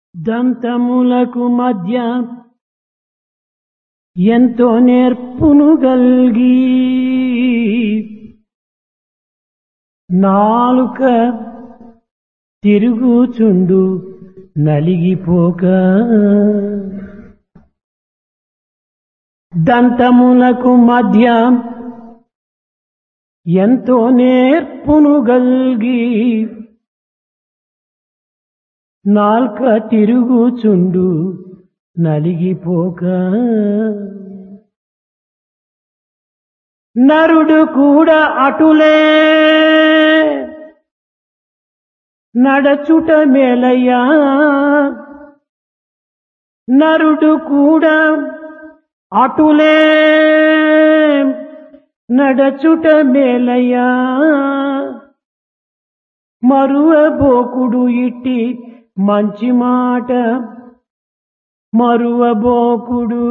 దంతములకు మధ్య ఎంతో నేర్పును గల్గి నాలుక తిరుగుచుండు నలిగిపోక దంతములకు మధ్య ఎంతో నేర్పును గల్గి నాల్క తిరుగుచుండు నలిగిపోక నరుడు కూడా అటులే నడచుట మేలయ్యా నరుడు కూడా అటులే నడచుట మేలయ్యా మరువబోకుడు ఇట్టి మంచి మాట మరువబోకుడు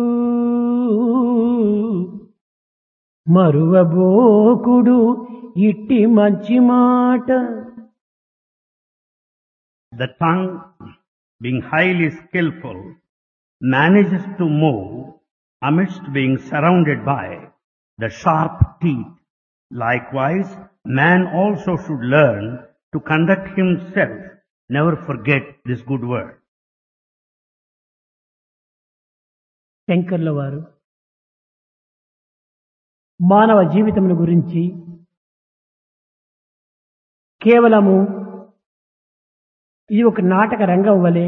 మరువబోకుడు ఇట్టి మంచి మాట The tongue, being highly skillful, manages to move amidst being surrounded by the sharp teeth. Likewise, man also should learn to conduct himself. Never forget this good word. శంకర్ల వారు మానవ జీవితముల గురించి కేవలము ఇది ఒక నాటక రంగం వలె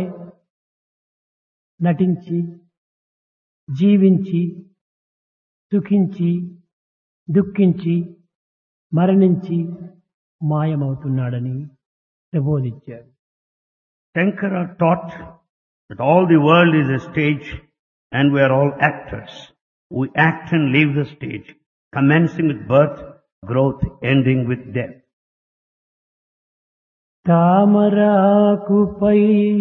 నటించి జీవించి సుఖించి దుఃఖించి మరణించి మాయమవుతున్నాడని ప్రబోధించారు Shankara taught that all the world is a stage and we are all actors. We act and leave the stage, commencing with birth, growth, ending with death. తామరాకుపై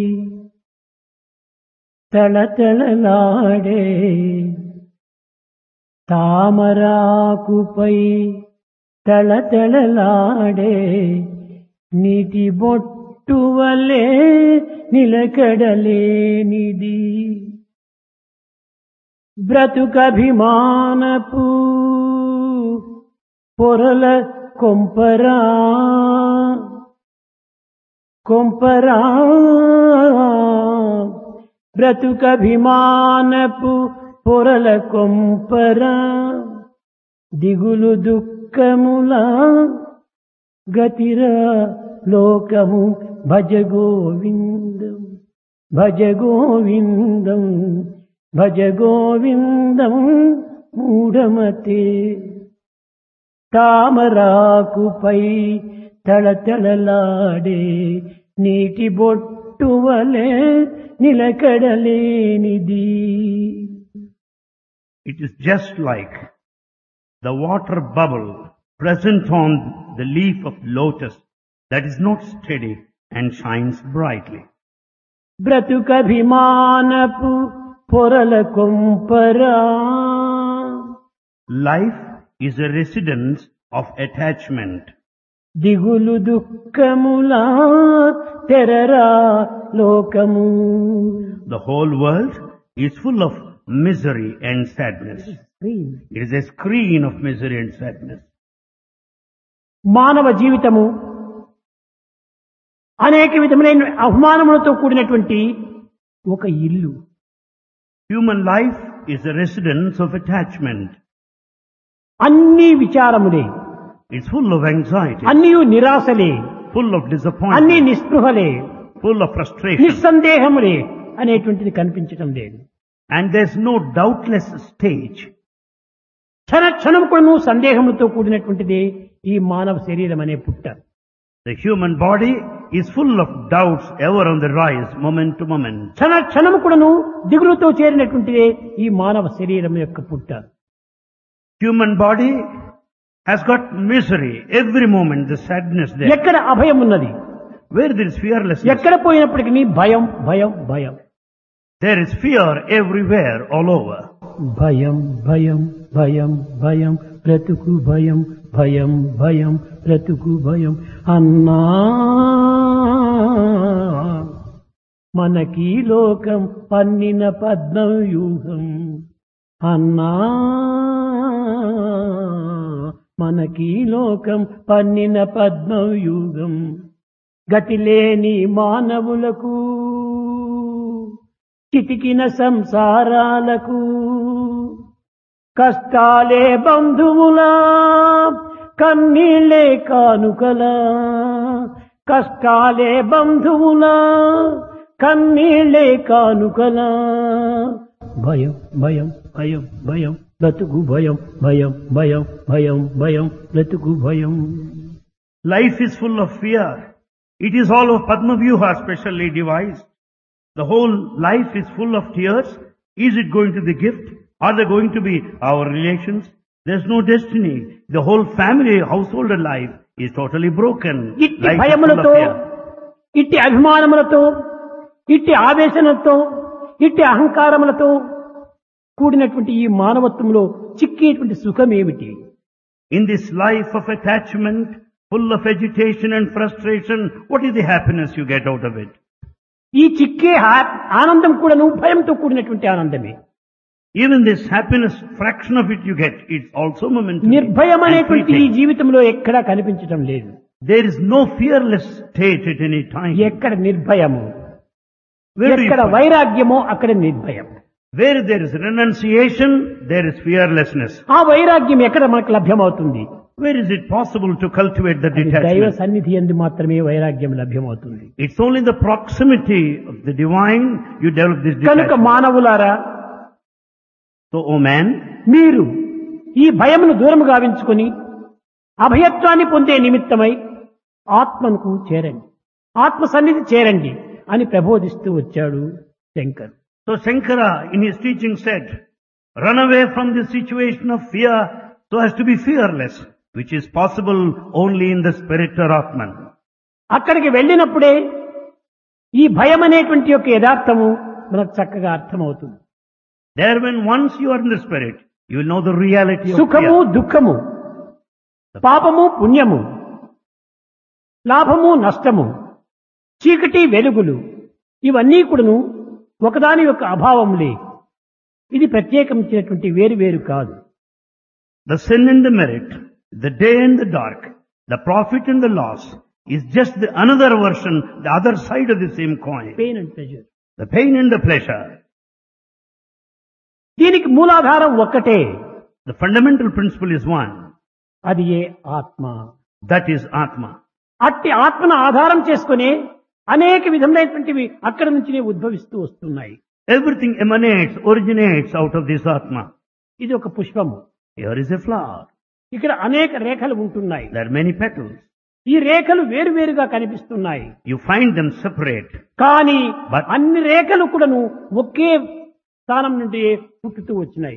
తళతళలాడే తామరాకుపై తళతళలాడే నీటి బొట్టు వలే నిలకడలేనిది బ్రతుకభిమానపు పొరల కొంపరా కొంపరా బ్రతుకభిమానపు పొరల కొంపరా దిగులు దుఃఖముల గతిరా లోకము భజ గోవిందం భజ గోవిందం భజ గోవిందం మూఢమతే తామరాకుపై తళతళలాడే నీటి బొట్టు వలె నిలకడలేనిది It is just like the water bubble present on the leaf of lotus that is not steady and shines brightly. బ్రతుకభిమానపు పొరల కొంపరా Life is a residence of attachment. దిగులు దుఃఖములా తెరరా లోకము The whole world is full of misery and sadness. It is a screen of misery and sadness. మానవ జీవితము అనేక విధములైన అవమానములతో కూడినటువంటి ఒక ఇల్లు Human life is a residence of attachment. అన్ని విచారములే It's full of anxiety, అన్నీ నిరాశలే full of అన్ని disappointment, నిస్పృహలే full of frustration. నిస్సందేహములే అనేటువంటిది కనిపించటం లేదు And there's no doubtless stage. క్షణ క్షణం కూడా నువ్వు సందేహములతో కూడినటువంటిది ఈ మానవ శరీరం అనే పుట్ట The human body is full of doubts ever on the rise, moment to moment. క్షణ క్షణము కూడాను దిగులుతో చేరినటువంటిదే ఈ మానవ శరీరం యొక్క పుట్ట Human body has got misery every moment, the sadness there. ఎక్కడ అభయం ఉన్నది Where there is fearlessness, ఎక్కడ పోయినప్పటికీ భయం భయం భయం there is fear everywhere, all over. భయం భయం భయం భయం బ్రతుకు భయం భయం భయం బ్రతుకు భయం అన్నా మనకి లోకం పన్నిన పద్మవ్యూహం అన్నా మనకి లోకం పన్నిన పద్మవ్యూహం గతిలేని మానవులకు చితికిన సంసారాలకు కష్టాలే బంధువులా కన్నీళ్ళే కానుకలా కష్టాలే బంధువులా కన్నీళ్ళే కానుకలా భయం భయం భయం భయం బ్రతుకు భయం భయం భయం భయం భయం బ్రతుకు భయం Life is full of fear. It is all of Padma Vyuha specially devised. The whole life is full of tears. Is it going to be gift? Are they going to be our relations? There's no destiny. The whole family, household life is totally broken. ఇట్టి Life is full of భయములతో fear. ఇట్టి అభిమానములతో ఇట్టి ఆవేశనతో ఇట్టి అహంకారములతో కూడినటువంటి ఈ మానవత్వంలో చిక్కేటువంటి సుఖం ఏమిటి In this life of attachment, full of agitation and frustration, what is the happiness you get out of it? ఈ చిక్కే ఆ- ఆనందం కూడాను భయంతో కూడినటువంటి ఆనందమే Even this happiness, fraction of it you get, it's also momentary. నిర్భయం and అనేటువంటి ఈ fleeting. జీవితంలో ఎక్కడా కనిపించటం లేదు There is no fearless state at any time. ఎక్కడ నిర్భయము Where, do you ఎక్కడ find- వైరాగ్యమో అక్కడ నిర్భయం where there is renunciation, there is fearlessness. ఆ వైరాగ్యం ఎక్కడ మనకు లభ్యమవుతుంది Where is it possible to cultivate the అది దైవ detachment? సన్నిధి ఎందు మాత్రమే వైరాగ్యం లభ్యమవుతుంది It's only in the proximity of the divine you develop this కనుక detachment. మానవులారా So, O man, మీరు ఈ భయమును దూరము గావించుకొని అభయత్వాన్ని పొందే నిమిత్తమై ఆత్మకు చేరండి ఆత్మ సన్నిధి చేరండి అని ప్రబోధిస్తూ వచ్చాడు Shankar so Shankara in his teaching said, run away from this situation of fear so as to be fearless, which is possible only in the spirit or Atman. అక్కడికి వెళ్ళినప్పుడే ఈ భయం అనేటువంటి యొక్క యథార్థము మనకు చక్కగా అర్థమవుతుంది There when once you are in the spirit, you will know the reality of సుఖము fear. దుఃఖము పాపము పుణ్యము లాభము నష్టము చీకటి వెలుగులు ఇవన్నీ కూడాను ఒకదాని యొక్క అభావములే ఇది ప్రత్యేకించినటువంటి వేరు వేరు కాదు The sin and the merit, the day and the dark, the profit and the loss is just the another version, the other side of the same coin. Pain and pressure The pain and the pleasure. దీనికి మూలాధారం ఒక్కటే The fundamental principle is one. అది ఏ ఆత్మ That is Atma. అట్టి ఆత్మను ఆధారం చేసుకుని అనేక విధములైనటువంటివి అక్కడి నుంచినే ఉద్భవిస్తూ వస్తున్నాయి Everything emanates, originates out of this Atma. ఇది ఒక పుష్పము Here is a flower. ఇక్కడ అనేక రేఖలు ఉంటున్నాయి There are many petals. ఈ రేఖలు వేరువేరుగా కనిపిస్తున్నాయి You find them separate. కానీ But- అన్ని రేఖలు కూడాను ఒకే స్థానం నుండి పుట్టుతూ వచ్చినాయి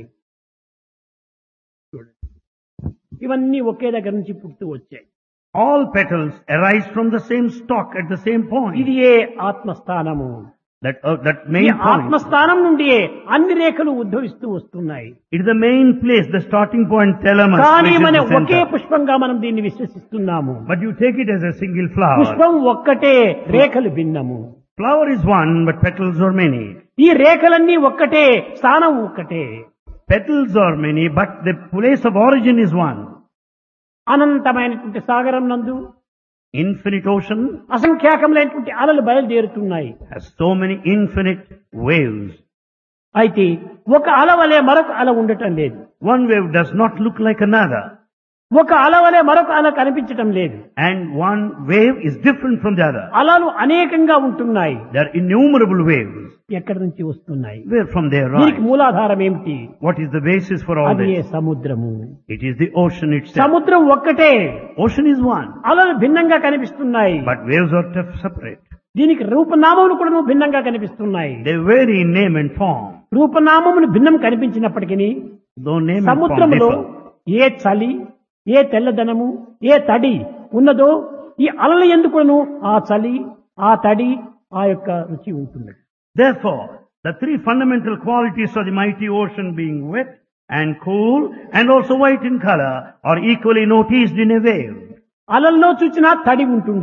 చూడండి. ఇవన్నీ ఒకే దగ్గర నుంచి పుట్టుతూ వచ్చాయి All petals arise from the same stalk at the same point. ఇది ఏ ఆత్మస్థానము That, uh, that ఈ main point. ఆత్మస్థానం నుండి అన్ని రేఖలు ఉద్భవిస్తూ వస్తున్నాయి It is the main place, the starting point, thalamus, కానీ which is మన the ఒకే center. పుష్పంగా మనం దీన్ని విశ్వసిస్తున్నాము But you take it as a single flower. పుష్పం ఒక్కటే రేఖలు భిన్నము Flower is one, but petals are many. ఈ రేఖలన్నీ ఒక్కటే స్థానం ఒక్కటే Petals are many, but the place of origin is one. అనంతమైనటువంటి సాగరం నందు Infinite ocean అసంఖ్యాకములైనటువంటి అలలు బయలుదేరుతున్నాయి has so many infinite waves. అయితే ఒక అల వలె మరొక అల ఉండటం లేదు One wave does not look like another, ఒక అల వలె మరొక అల కనిపించటం లేదు and one wave is different from the other. అలలు అనేకంగా ఉంటున్నాయి There are innumerable waves. ఎక్కడి నుంచి వస్తున్నాయి Where from they దీనికి arise? మూలాధారం ఏమిటి What is the basis for all అది ఏ this? సముద్రము It is the ocean itself. సముద్రం ఒక్కటే Ocean is one, అలలు భిన్నంగా కనిపిస్తున్నాయి but waves are tough separate. దీనికి రూపనామములు కూడా భిన్నంగా కనిపిస్తున్నాయి They vary in name and form. రూపనామములు భిన్నం కనిపించినప్పటికీ Though name and form సముద్రంలో differ. ఏ చలి ఏ తెల్లదనము ఏ తడి ఉన్నదో ఈ అలల ఎందుకును ఆ చలి ఆ తడి ఆ యొక్క రుచి ఉంటుంది Therefore, the three fundamental qualities of the mighty ocean being wet and cool and also white in color are equally noticed in a wave. అలల్లో చూచినా తడి ఉంటుండాలి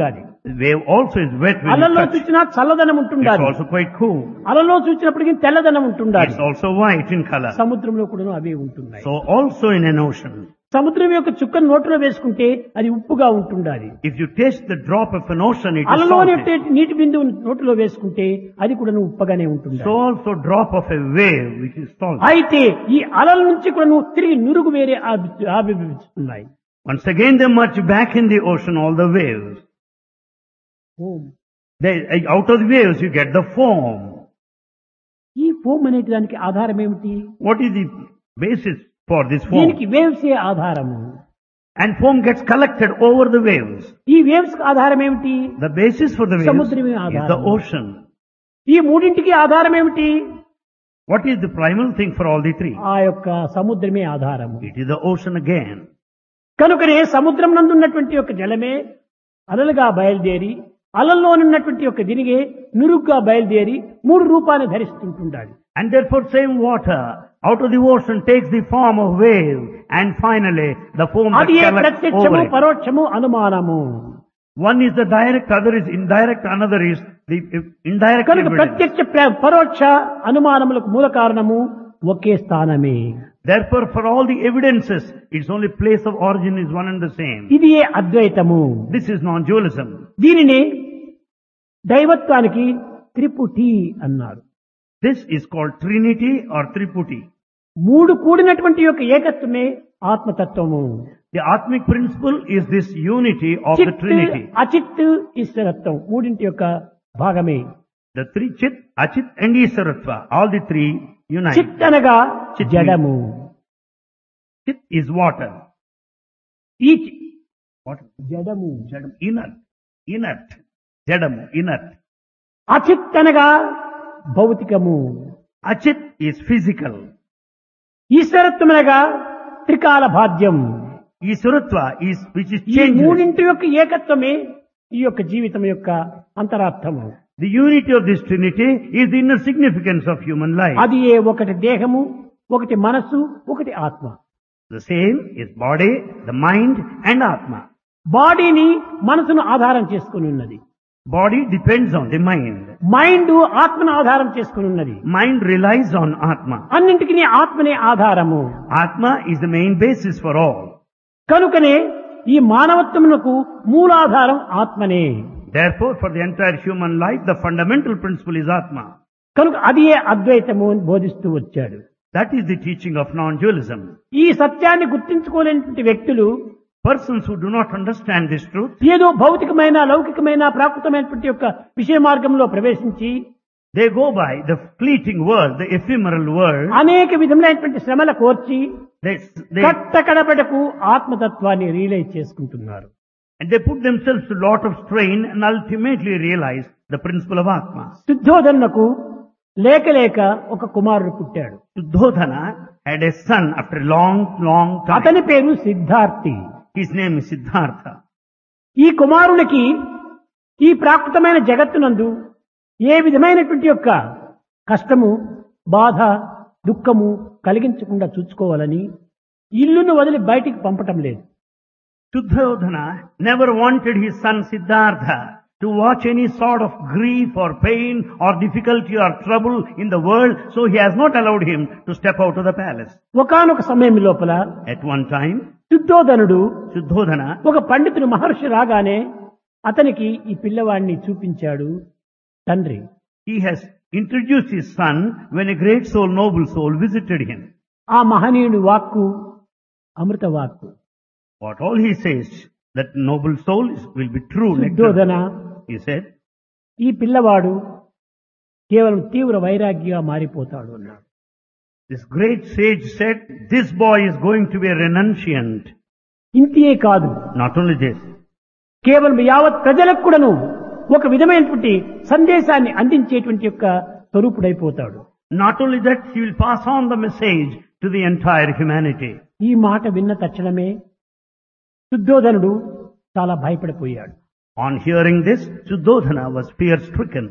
Wave also is wet when you అలల్లో touch. చూసినా చల్లదనం It's ఉంటుండాలి also quite cool. అలలో చూసినప్పటికీ తెల్లదనం ఉంటుండాలి It's also white in color. సముద్రంలో కూడా అవే ఉంటున్నాయి So also in an ocean, సముద్రం యొక్క చుక్కను నోట్లో వేసుకుంటే అది ఉప్పుగా ఉంటుండాలి if you taste the drop of an ocean, it is అలలోని salty. నీటి బిందువు నోటిలో వేసుకుంటే అది కూడా ఉప్పగానే ఉంటుంది So also drop of a wave which is salty. అయితే ఈ అలల నుంచి కూడా నువ్వు తిరిగి నురుగు వేరే ఆవి- ఆవిర్భవిస్తున్నాయి Once again they merge back in the ocean, all the waves. They, out of the waves you get the foam. ఈ ఫోమ్ అనే దానికి ఆధారం ఏమిటి What is the basis for this foam? దీనికి వేవ్స్ ఏ ఆధారము And foam gets collected over the waves. ఈ waves కి ఆధారం ఏమిటి The basis for the waves సముద్రమే is the ఆధారం. ocean. ఈ మూడింటికి ఆధారం ఏమిటి What is the primal thing for all the three? ఆ యొక్క సముద్రమే ఆధారము It is the ocean again. కనుకనే సముద్రం నందు ఉన్నటువంటి యొక్క జలమే అలలుగా బయలుదేరి అలల్లో ఉన్నటువంటి యొక్క దినిగే నురుగ్గా బయలుదేరి మూడు రూపాన్ని ధరిస్తుంటుండాలి And therefore same water out of the ocean takes the form of wave and finally the foam that అది ఏ collects ప్రత్యక్షము over it. పరోక్షము అనుమానము One is the direct, other is indirect, another is the indirect కనుక evidence. ప్రత్యక్ష ప్ర- పరోక్ష అనుమానములకు మూల కారణము ఒకే స్థానమే Therefore for all the evidences, its only place of origin is one and the same. ఇది ఏ అద్వైతము This is non-dualism. దీనిని దైవత్వానికి త్రిపుటి అన్నారు This is called Trinity or Triputi. మూడు కూడినటువంటి యొక్క ఏకత్వమే ఆత్మతత్వము The Atmic principle is this unity of the చిత్ Trinity. అచిత్ ఈశ్వరత్వం మూడింటి యొక్క భాగమే The three Chit, Achit and Isaratva, all the three unite. చిత్ అనగా చిత్ జడము Chit is water. ఈ చి- Water. జడము Jadam, inert. Inert. Jadamu, inert. అచిత్ అనగా భౌతికము Achit is physical. ఈశ్వరత్వం అనగా త్రికాల బాధ్యం Isaratva is, which is ఈ changeless. మూడింటి యొక్క ఏకత్వమే ఈ యొక్క జీవితం యొక్క అంతరార్థము The unity of this Trinity is the inner significance of human life. అది ఏ ఒకటి దేహము ఒకటి మనస్సు ఒకటి ఆత్మ The same is body, the mind and Atma. బాడీని మనసును ఆధారం చేసుకుని ఉన్నది Body depends on the mind. Mind ఆత్మను ఆధారం చేసుకుని ఉన్నది Mind relies on Atma. అన్నింటికి ఆత్మనే ఆధారము Atma is the main basis for all. కనుకనే ఈ మానవత్వమునకు మూలాధారం ఆత్మనే Therefore, for the entire human life, the fundamental principle is Atma. కనుక అది ఏ అద్వైతము అని బోధిస్తూ వచ్చాడు That is the teaching of non-dualism. ఈ సత్యాన్ని గుర్తించుకోలేనటువంటి వ్యక్తులు Persons who do not understand this truth, ఏదో భౌతికమైన లౌకికమైన ప్రాకృతమైనటువంటి యొక్క విషయ మార్గంలో ప్రవేశించి they go by the fleeting world, the ephemeral world. అనేక విధములైనటువంటి శ్రమల కోర్చి They, they, కట్ట కడపడకు ఆత్మతత్వాన్ని రియలైజ్ చేసుకుంటున్నారు and they put themselves to lot of strain and ultimately realize the principle of Atma. శుద్ధోధనకు లేక లేక ఒక కుమారుడు పుట్టాడు Suddhodana had a son after a long, long time. అతని పేరు Siddharthi His name is Siddhartha. ఈ కుమారునికి ఈ ప్రాకృతమైన జగత్తునందు ఏ విధమైనటువంటి యొక్క కష్టము బాధ దుఃఖము కలిగించకుండా చూసుకోవాలని ఇల్లును వదిలి బయటికి పంపటం లేదు Suddhodana never wanted his son Siddhartha to watch any sort of grief or pain or difficulty or trouble in the world, so he has not allowed him to step out of the palace. ఒకానొక సమయం లోపల At one time, శుద్ధోధనుడు Suddhodana, ఒక పండితుడు మహర్షి రాగానే అతనికి ఈ పిల్లవాడిని చూపించాడు తండ్రి he has introduced his son when a great soul, noble soul visited him. ఆ మహనీయుని వాక్కు అమృత వాక్కు What all he says, that noble soul is, will be true. nectar. శుద్ధోధన He said, ఈ పిల్లవాడు కేవలం తీవ్ర వైరాగ్యగా మారిపోతాడు అన్నాడు this great sage said, this boy is going to be a renunciant. ఇంతే కాదు Not only this, కేవలం యావత్ ప్రజలకు కూడాను ఒక విధమైనటువంటి సందేశాన్ని అందించేటువంటి యొక్క స్వరూపుడైపోతాడు Not only that, he will pass on the message to the entire humanity. ఈ మాట విన్న తక్షణమే శుద్ధోధనుడు చాలా భయపడిపోయాడు On hearing this, Suddhodana was fear stricken.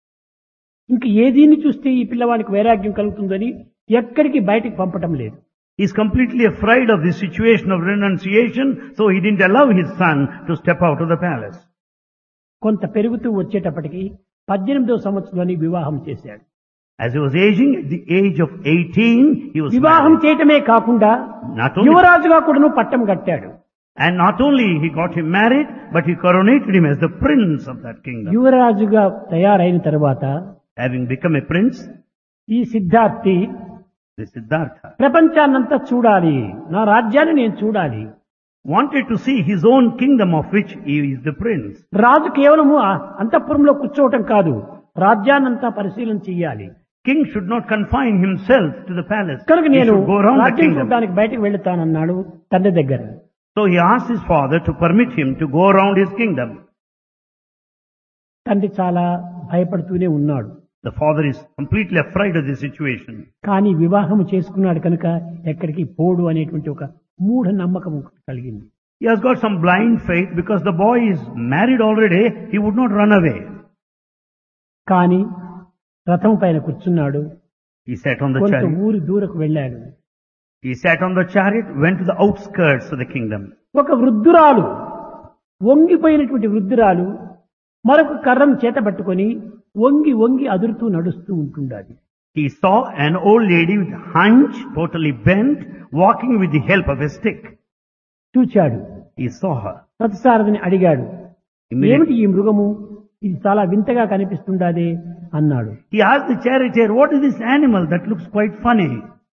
ఇంక ఏదీని చూస్తే ఈ పిల్లవానికి వైరాగ్యం కలుగుతుందని ఎక్కడికి బయటికి పంపటం లేదు He is completely afraid of the situation of renunciation, so he didn't allow his son to step out of the palace. కొంత పెరుగుతూ వచ్చేటప్పటికి పద్దెనిమిదో సంవత్సరంలోని వివాహం చేశాడు As he was aging, at the age of 18, he was వివాహం married. చేయటమే కాకుండా Not only, యువరాజుగా కూడాను పట్టం కట్టాడు and not only he got him married, but he coronated him as the prince of that kingdom. యువరాజుగా తయారైన తర్వాత Having become a prince, ఈ Siddharthi the Siddhartha ప్రపంచాన్నంతా చూడాలి నా రాజ్యాన్ని నేను చూడాలి wanted to see his own kingdom of which he is the prince. రాజు కేవలము ఆ అంతఃపురంలో కూర్చోవటం కాదు రాజ్యాన్నంతా పరిశీలన చెయ్యాలి King should not confine himself to the palace. కనుక He నేను should go around the రాజ్యం kingdom. చూడడానికి బయటకు వెళుతానన్నాడు తండ్రి దగ్గర So he asked his father to permit him to go around his kingdom. తండ్రి చాలా భయపడుతూనే ఉన్నాడు The father is completely afraid of the situation. కానీ వివాహం చేసుకున్నాడు కనుక ఎక్కడికి పోడు అనేటువంటి ఒక మూఢ నమ్మకం కలిగింది He has got some blind faith because the boy is married already, he would not run away. కానీ రథం పైన కూర్చున్నాడు He sat on the కొంత chariot. ఊరి దూరకు వెళ్ళాడు He sat on the chariot, went to the outskirts of the kingdom. ఒక వృద్ధురాలు వంగిపోయినటువంటి వృద్ధురాలు మరొక కర్రం చేత పట్టుకొని వంగి వంగి అదురుతూ నడుస్తూ ఉంటుండాలి He saw an old lady with hunch, totally bent, walking with the help of a stick. చూచాడు He saw her. రథసారథిని అడిగాడు Immediately, ఏమిటి ఈ మృగము ఇది చాలా వింతగా కనిపిస్తుండాదే అన్నాడు he asked the charioteer, what is this animal that looks quite funny?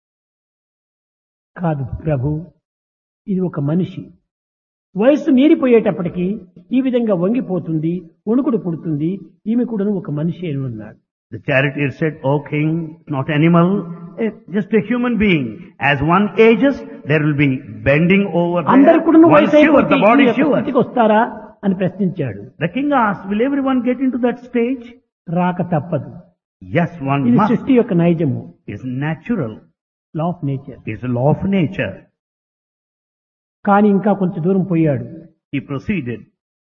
కాదు ప్రభు ఇది ఒక మనిషి వయస్సు మీరిపోయేటప్పటికి ఈ విధంగా వంగిపోతుంది వణుకుడు పుడుతుంది ఈమె కూడాను ఒక మనిషి అని అన్నాడు The charioteer said, O king, not animal, eh, just a human being. As one ages, there will be bending over అందరు there. కూడాను One వయసు shivers, అయిపోతే the ఈ body యొక్క shivers. స్థితికి వస్తారా అని ప్రశ్నించాడు The king asked, will everyone get into that stage? రాక తప్పదు Yes, one ఇది must. సృష్టి యొక్క నైజము It's natural. Law of nature It's a law of nature. కానీ ఇంకా కొంచెం దూరం పోయాడు He proceeded.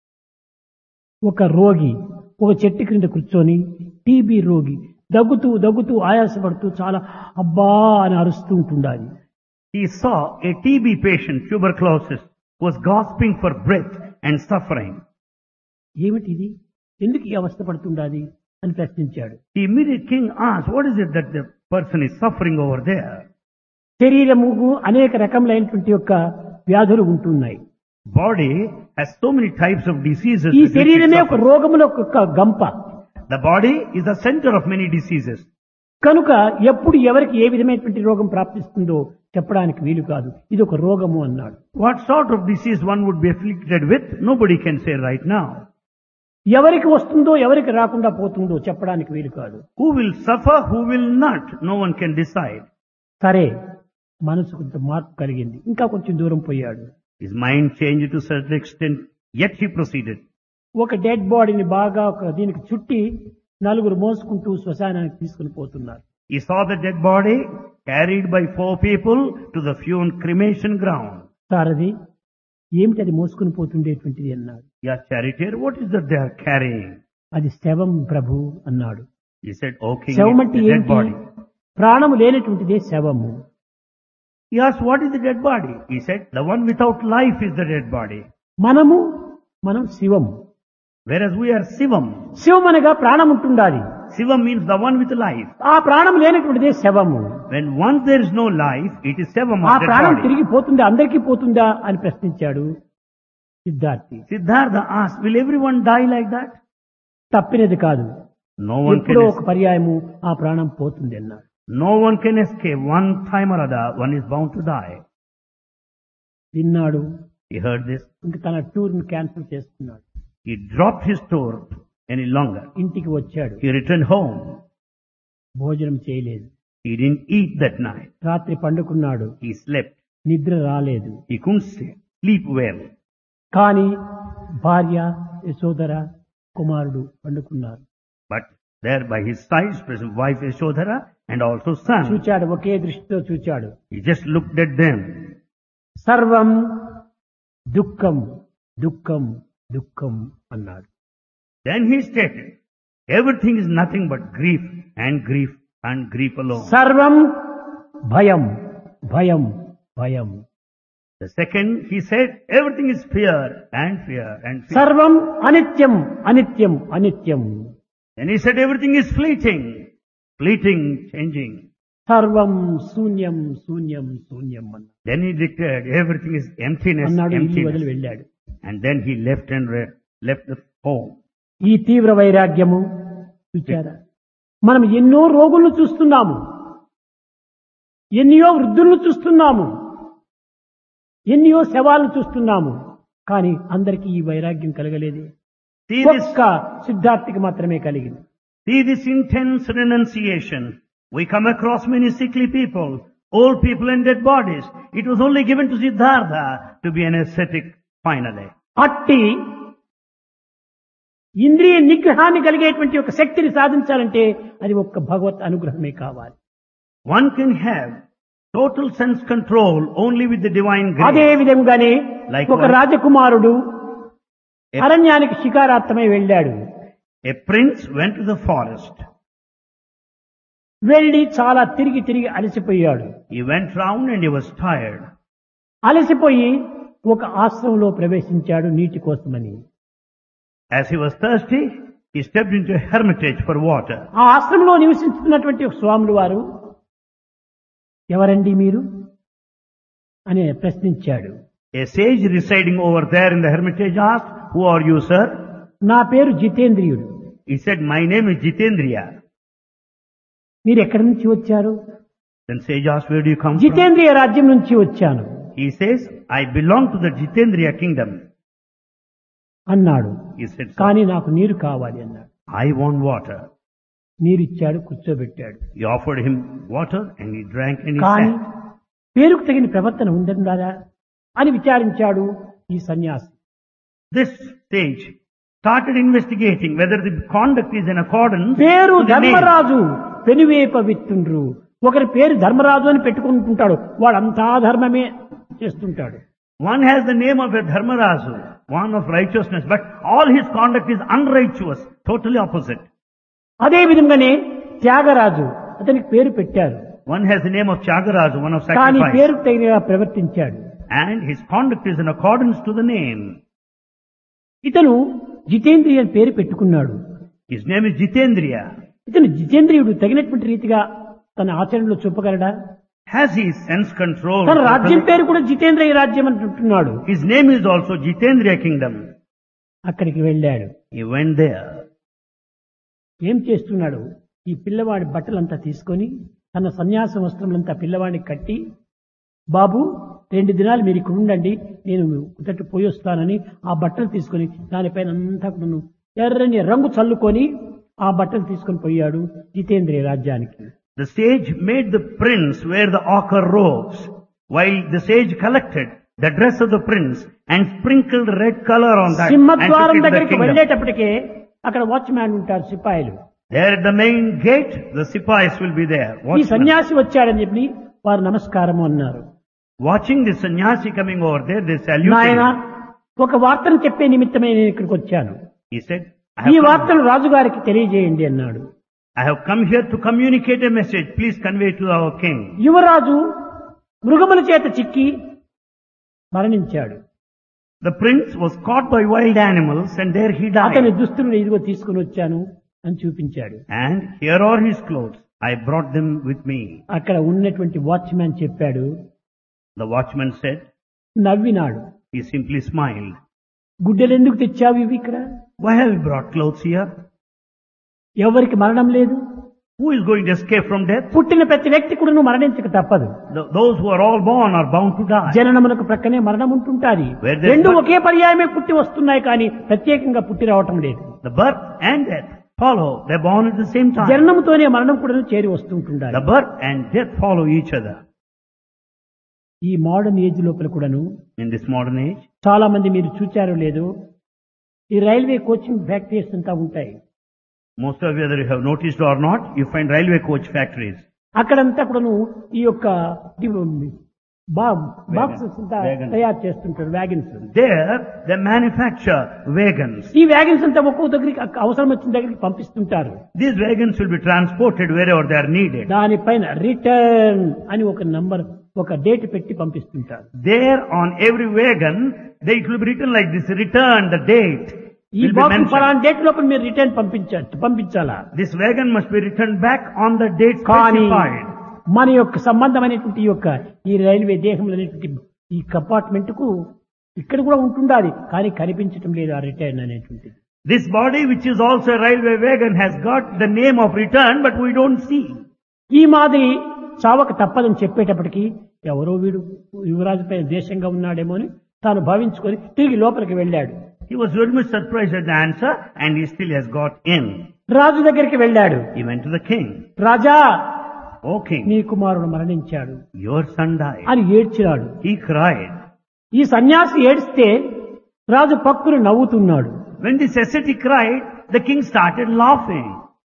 ఒక రోగి ఒక చెట్టు క్రింద కూర్చొని టీబీ రోగి దగ్గుతూ దగ్గుతూ ఆయాసపడుతూ చాలా అబ్బా అని అరుస్తూ ఉంటుండాలి He saw a TB patient, tuberculosis, was gasping for breath and suffering. ఏమిటి ఇది ఎందుకు ఈ అవస్థ పడుతుండాలి అని ప్రశ్నించాడు The immediate king asked, what is it that the person is suffering over there? శరీరముకు అనేక రకములైనటువంటి యొక్క వ్యాధులు ఉంటున్నాయి Body has so many types of diseases. ఈ with which it శరీరమే ఒక suffers. రోగముల యొక్క గంప The body is the center of many diseases. కనుక ఎప్పుడు ఎవరికి ఏ విధమైనటువంటి రోగం ప్రాప్తిస్తుందో చెప్పడానికి వీలు కాదు ఇది ఒక రోగము అన్నాడు What sort of disease one would be afflicted with, nobody can say right now. ఎవరికి వస్తుందో ఎవరికి రాకుండా పోతుందో చెప్పడానికి వీలు కాదు Who will suffer, who will not, no one can decide. సరే మనసు కొంత మార్పు కలిగింది ఇంకా కొంచెం దూరం పోయాడు His mind changed to a certain extent, yet he proceeded. ఒక డెడ్ బాడీని బాగా ఒక దీనికి చుట్టి నలుగురు మోసుకుంటూ శ్మశానానికి తీసుకుని పోతున్నారు He saw the dead body carried by four people to the funeral cremation ground. సారది ఏమిటి అది మోసుకుని పోతుండేటువంటిది అన్నాడు Yeah, charioteer, what is that they are carrying? అది శవం ప్రభు అన్నాడు He said, O king, శవం it's అంటే the dead ఏంటి body. ప్రాణము లేనటువంటిదే శవము He asked, what is the dead body? He said, the one without life is the dead body. మనము మనం శివము Whereas we are Sivam. శివం అనగా ప్రాణం ఉంటుండాలి Sivam means the one with life. ఆ ప్రాణం లేనటువంటిదే శవము When once there is no life, it is Sivam ఆ of dead ప్రాణం body. తిరిగి పోతుందా అందరికీ పోతుందా అని ప్రశ్నించాడు Siddharthi Siddhartha asked, will everyone die like that? తప్పినది కాదు No one can, ఎప్పుడో ఒక es- పర్యాయము ఆ ప్రాణం పోతుంది అన్నాడు no one can escape. One time or other, one is bound to die. విన్నాడు He heard this. ఇంక తన టూర్ ని క్యాన్సిల్ చేసుకున్నాడు He dropped his tour any longer. ఇంటికి వచ్చాడు He returned home. భోజనం చేయలేదు He didn't eat that night. రాత్రి పండుకున్నాడు He slept. నిద్ర రాలేదు He couldn't sleep, sleep well. కానీ భార్య యశోదర కుమారుడు పండుకున్నారు But there by his side was his wife Yashodhara and also son. చూచాడు ఒకే దృష్టితో చూచాడు He just looked at them. సర్వం దుఃఖం దుఃఖం దుఃఖం అన్నాడు Then he stated, everything is nothing but grief and grief and grief alone. సర్వం భయం భయం భయం The second, he said, everything is fear and fear and fear. సర్వం అనిత్యం అనిత్యం అనిత్యం Then he said, everything is fleeting, fleeting, changing. సర్వం శూన్యం శూన్యం శూన్యం అన్నాడు Then he declared, everything is emptiness, అన్నాడు ఇల్లు వదిలి emptiness. వెళ్ళాడు And then he left and re- left the home. ఈ తీవ్ర వైరాగ్యము చూచారా మనం ఎన్నో రోగులను చూస్తున్నాము ఎన్నో వృద్ధులను చూస్తున్నాము ఎన్నో శవాలను చూస్తున్నాము కానీ అందరికీ ఈ వైరాగ్యం కలగలేదే See this, ఒక్క సిద్ధార్థికి మాత్రమే కలిగింది see this intense renunciation. We come across many sickly people, old people and dead bodies. It was only given to Siddhartha to be an ascetic finally. అట్టి ఇంద్రియ నిగ్రహాన్ని కలిగేటువంటి ఒక శక్తిని సాధించాలంటే అది ఒక్క భగవత్ అనుగ్రహమే కావాలి One can have total sense control only with the divine అదే grace. విధంగానే Likewise. ఒక రాజకుమారుడు A- అరణ్యానికి శికారార్థమై వెళ్ళాడు A prince went to the forest. వెళ్ళి చాలా తిరిగి తిరిగి అలసిపోయాడు He went round and he was tired. అలసిపోయి ఒక ఆశ్రమంలో ప్రవేశించాడు నీటి కోసమని As he was thirsty, he stepped into a hermitage for water. ఆ ఆశ్రమంలో నివసిస్తున్నటువంటి ఒక స్వాములు వారు ఎవరండి మీరు అని ప్రశ్నించాడు A sage residing over there in the hermitage asked, Who are you, sir? నా పేరు జితేంద్రియుడు He said, My name is Jitendriya. మీరు ఎక్కడి నుంచి వచ్చారు Then sage asked, Where do you come from? జితేంద్రియ రాజ్యం నుంచి వచ్చాను He says, I belong to the Jitendriya kingdom. అన్నాడు He said, "Sir, కానీ నాకు నీరు కావాలి అన్నాడు I want water. నీరు ఇచ్చాడు కూర్చోబెట్టాడు He offered him water and he drank and he కానీ sat. పేరుకు తగిన ప్రవర్తన ఉందా అని విచారించాడు ఈ సన్యాసి This sage started investigating whether the conduct is in accordance పేరు to the name. ధర్మరాజు పెనువేప విత్తుండ్రు ఒకరి పేరు ధర్మరాజు అని పెట్టుకుంటుంటాడు వాడంతా ధర్మమే చేస్తుంటాడు One has the name of a Dharmarazu, one of righteousness, but all his conduct is unrighteous, totally opposite. అదే విధంగానే త్యాగరాజు అతనికి పేరు పెట్టారు One has the name of Chagarazu, one of కానీ sacrifice, పేరు తగినగా ప్రవర్తించాడు and his conduct is in accordance to the name. ఇతను జితేంద్రియ అని పేరు పెట్టుకున్నాడు His name is Jitendriya. ఇతను జితేంద్రియుడు తగినటువంటి రీతిగా తన ఆచరణలో చూపగలడా Has he sense control? తన రాజ్యం పేరు కూడా జితేంద్రియ రాజ్యం అంటుంటున్నాడు His name is also Jitendriya kingdom. అక్కడికి వెళ్ళాడు He went there. ఏం చేస్తున్నాడు ఈ పిల్లవాడి బట్టలంతా తీసుకొని తన సన్యాస వస్త్రములంతా పిల్లవాడిని కట్టి బాబు రెండు దినాలు మీరు ఇక్కడ ఉండండి నేను కుదట్టు పోయి వస్తానని ఆ బట్టలు తీసుకొని దానిపైన అంతా కూడాను ఎర్రని రంగు చల్లుకొని ఆ బట్టలు తీసుకొని పోయాడు జితేంద్రియ రాజ్యానికి The sage made the prince wear the ochre robes, while the sage collected the dress of the prince and sprinkled red color on that and సింహద్వారం took it to the దగ్గరికి kingdom. వెళ్ళేటప్పటికే అక్కడ వాచ్మ్యాన్ ఉంటారు సిపాయిలు There at the main gate, the sepoys will be there, ఈ watchmen. సన్యాసి వచ్చాడని చెప్పి వారు నమస్కారము అన్నారు watching the sannyasi coming over there. They salute నాయన him. ఒక వార్తను చెప్పే నిమిత్తమే నేను ఇక్కడికి వచ్చాను He said, I ఈ have, come, వార్తను రాజుగారికి తెలియజేయండి అన్నాడు I have come here to communicate a message. Please convey to our king. యువరాజు మృగముల చేత చిక్కి మరణించాడు The prince was caught by wild animals and there he అతని died. దుస్తులను ఇదిగో తీసుకుని వచ్చాను అని చూపించాడు And here are his clothes. I brought them with me. అక్కడ ఉన్నటువంటి వాచ్మ్యాన్ చెప్పాడు The watchman said, నవ్వినాడు he simply smiled. గుడ్డలు ఎందుకు తెచ్చావు ఇవి ఇక్కడ Why have you brought clothes here? ఎవరికి మరణం లేదు Who is going to escape from death? పుట్టిన ప్రతి వ్యక్తి కూడా నువ్వు మరణించక తప్పదు Th- those who are all born are bound to die. జననమునకు ప్రక్కనే మరణం ఉంటుంటాది Where there's రెండు birth- ఒకే పర్యాయమే పుట్టి వస్తున్నాయి కానీ ప్రత్యేకంగా పుట్టి రావటం లేదు The birth and death follow. They're born at the same time. జననముతోనే మరణం కూడా చేరి వస్తుంటుండాలి The birth and death follow each other. ఈ మోడర్న్ ఏజ్ లోపల కూడాను In this modern age, చాలా మంది మీరు చూచారో లేదో ఈ రైల్వే కోచింగ్ ఫ్యాక్టరీస్ అంతా ఉంటాయి most of you, whether you have noticed or not, you find railway coach factories. అక్కడంతా కూడాను ఈ యొక్క బాక్సెస్ అంతా Wagons. తయారు చేస్తుంటారు wagons There, they manufacture wagons. ఈ వ్యాగన్స్ అంతా ఒక్కో దగ్గరికి అక్క- అవసరం వచ్చిన దగ్గరికి పంపిస్తుంటారు These wagons will be transported wherever they are needed. దానిపైన రిటర్న్ అని ఒక నంబర్ ఒక డేట్ పెట్టి పంపిస్తుంటారు There on every wagon, they, it will be written like this, return the date. ఈ Will be బాక్స్ mentioned. ఫలానా డేట్ లోపల మీరు రిటర్న్ పంపించ పంపించాలా This wagon must be returned back on the date కానీ specified. మన యొక్క సంబంధమైనటువంటి ఈ యొక్క ఈ రైల్వే దేహంలో అనేటువంటి ఈ కంపార్ట్మెంట్ కు ఇక్కడ కూడా ఉంటుండాలి కానీ కనిపించటం లేదు ఆ రిటర్న్ అనేటువంటిది This body, which is also a railway wagon, has got the name of return, but we don't see. ఈ మాదిరి చావక తప్పదని చెప్పేటప్పటికి ఎవరో వీడు యువరాజు పైన దేశంగా ఉన్నాడేమో అని తాను భావించుకొని తిరిగి లోపలికి వెళ్ళాడు He was very much surprised at the answer, and he still has got in. రాజు దగ్గరికి వెళ్ళాడు He went to the king. Raja O king, నీ కుమారుడు మరణించాడు your son died. అని ఏడ్చినాడు He cried. ఈ సన్యాసి ఏడిస్తే రాజు పక్కును నవ్వుతున్నాడు When this ascetic cried, the king started laughing.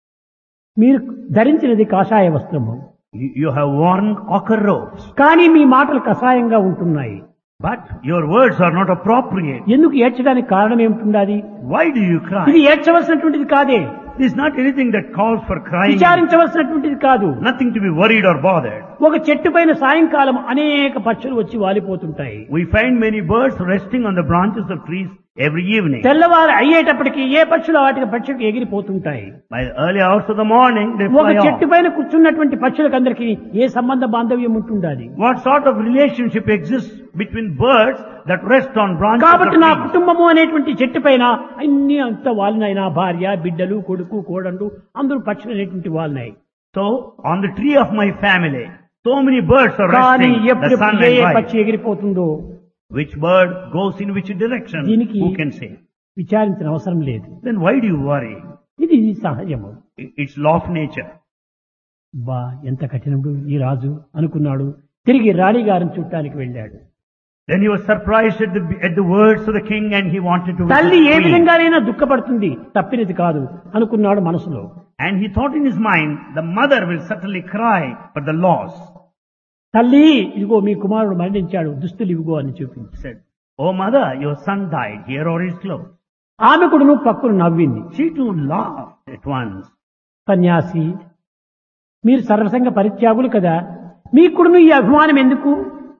మీరు ధరించినది కాషాయ వస్త్రము You, you have worn ochre robes, కానీ మీ మాటలు కషాయంగా ఉంటున్నాయి but your words are not appropriate. ఎందుకు ఏడ్చడానికి కారణం ఏమిటి Why do you cry? ఇది ఏడ్చవలసినటువంటిది కాదే This is not anything that calls for crying. విచారించవలసినటువంటిది కాదు Nothing to be worried or bothered. ఒక చెట్టు పైన సాయంకాలం అనేక పక్షులు వచ్చి వాలిపోతుంటాయి We find many birds resting on the branches of trees every evening. తెల్లవారు అయ్యేటప్పటికి ఏ పక్షులు వాటికి పక్షులకు ఎగిరిపోతుంటాయి By the early hours of the morning, they ఒక fly చెట్టు off. పైన కూర్చున్నటువంటి పక్షులకందరికి ఏ సంబంధ బాంధవ్యం ఉంటుండాలి What sort of relationship exists between birds that rest on branches of కాబట్టి నా trees? కుటుంబము అనేటువంటి చెట్టు పైన అన్ని అంత వాలినాయి నా భార్య బిడ్డలు కొడుకు కోడండు అందరూ పక్షులు అనేటువంటి వాలినాయి So, on the tree of my family, so many birds are కానీ resting, the ఎప్పుడు sun ఏ and wife. పక్షి ఎగిరిపోతుందో Which bird goes in which direction? దీనికి Who can say? విచారించిన అవసరం లేదు Then why do you worry? ఇది సహజము I- It's law of nature. బా ఎంత కఠినముడు ఈ రాజు అనుకున్నాడు తిరిగి రాణిగారిని చుట్టానికి వెళ్ళాడు Then he was surprised at the, at the words of the king and he wanted to visit తల్లి the ఏ queen. విధంగానైనా దుఃఖపడుతుంది తప్పినది కాదు అనుకున్నాడు మనసులో And he thought in his mind, the mother will certainly cry for the loss. తల్లి ఇదిగో మీ కుమారుడు మరణించాడు దుస్తులు ఇవిగో అని చూపించి He said, Oh mother, your son died. Here are his clothes. ఆమె కూడాను పక్కును నవ్వింది She too laughed at once. సన్యాసి మీరు సర్వసంగ పరిత్యాగులు కదా మీకుడును ఈ అభిమానం ఎందుకు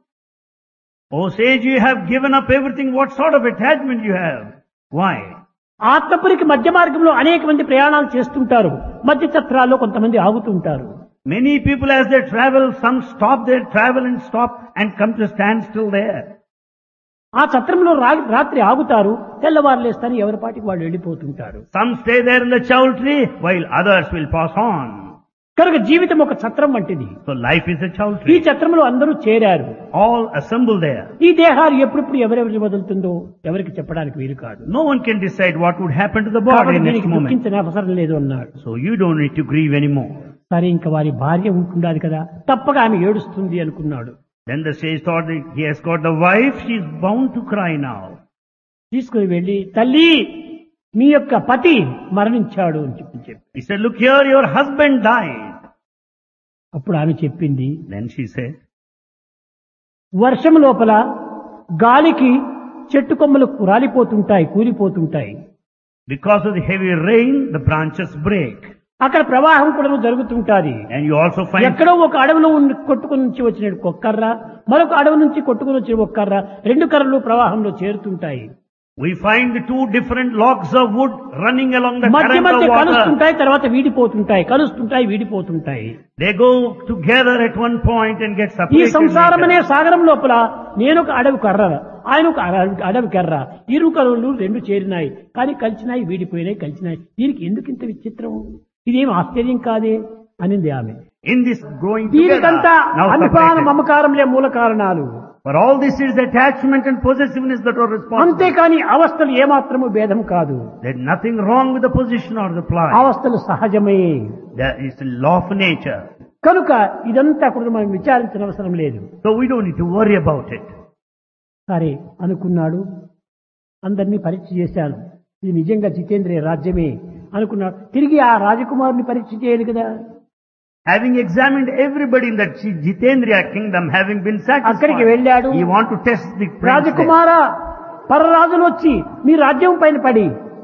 Oh sage, you have given up everything. What sort of attachment you have? Why? ఆత్మపురికి మధ్య మార్గంలో అనేక మంది ప్రయాణాలు చేస్తుంటారు మధ్య చత్రాల్లో కొంతమంది ఆగుతుంటారు Many people as they travel, some stop their travel and stop and come to stand still there. ఆ చత్రంలో రా- రాత్రి ఆగుతారు తెల్లవారు లేస్తారు ఎవరి పాటికి వాళ్ళు వెళ్ళిపోతుంటారు Some stay there in the chowl tree while others will pass on. కనుక జీవితం ఒక చత్రం వంటిది So life is a chowl ఈ tree. చత్రంలో అందరూ చేరారు All assemble there. ఈ దేహాలు ఎప్పుడెప్పుడు ఎవరెవరి వదులుతుందో ఎవరికి చెప్పడానికి వీలు కాదు No one can decide what would happen to the body కాబట్టి next దీనికి moment. దుఃఖించిన అవసరం లేదు అన్నాడు So you don't need to grieve anymore. సరే ఇంకా వారి భార్య ఉంటుండాలి కదా తప్పగా ఆమె ఏడుస్తుంది అనుకున్నాడు Then the sage thought that he has got the wife, she is bound to cry now. తీసుకుని వెళ్ళి తల్లి మీ యొక్క పతి మరణించాడు అని చెప్పి చెప్పి He said, look here, your husband died. అప్పుడు ఆమె చెప్పింది Then she said, వర్షం లోపల గాలికి చెట్టు కొమ్మలు రాలిపోతుంటాయి కూలిపోతుంటాయి because of the heavy rain, the branches break. అక్కడ ప్రవాహం కూడా జరుగుతుంటాది And you also find ఎక్కడో ఒక అడవిలో ఉన్న కొట్టుకుని నుంచి వచ్చిన ఒక కర్ర మరొక అడవి నుంచి కొట్టుకుని వచ్చిన ఒక కర్ర రెండు కర్రలు ప్రవాహంలో చేరుతుంటాయి we find the two different logs of wood running along the మధ్య current మధ్య of water. కలుస్తుంటాయి తర్వాత వీడిపోతుంటాయి కలుస్తుంటాయి వీడిపోతుంటాయి They go together at one point and get ఈ separated. సంసారం అనే later. సాగరం లోపల నేను ఒక అడవి కర్ర ఆయన ఒక అడవి- అడవి కర్ర ఇరు కరువులు రెండు చేరినాయి కానీ కలిసినాయి వీడిపోయినాయి కలిసినాయి దీనికి ఎందుకు ఇంత విచిత్రం ఇదేం ఆశ్చర్యం కాదే అనింది ఆమె In this growing together, దీనికంతా now అభిమాన separated. మమకారంలే మూల కారణాలు For all this is attachment and possessiveness that are responsible. అంతేకాని అవస్థలు ఏమాత్రము భేదం కాదు There's nothing wrong with the position or the plight. అవస్థలు సహజమే There is a law of nature. కనుక ఇదంతా కూడా మనం విచారించిన అవసరం లేదు So we don't need to worry about it. సరే అనుకున్నాడు అందరినీ పరీక్ష చేశాను ఇది నిజంగా జితేంద్రియ రాజ్యమే అనుకున్నాడు తిరిగి ఆ రాజకుమారుని పరీక్ష చేయాలి కదా Having examined everybody in that Jitendriya kingdom, having been అక్కడికి satisfied, వెళ్ళాడు he want to test the prince there. రాజకుమార పరరాజులు వచ్చి మీ రాజ్యం పైన పడి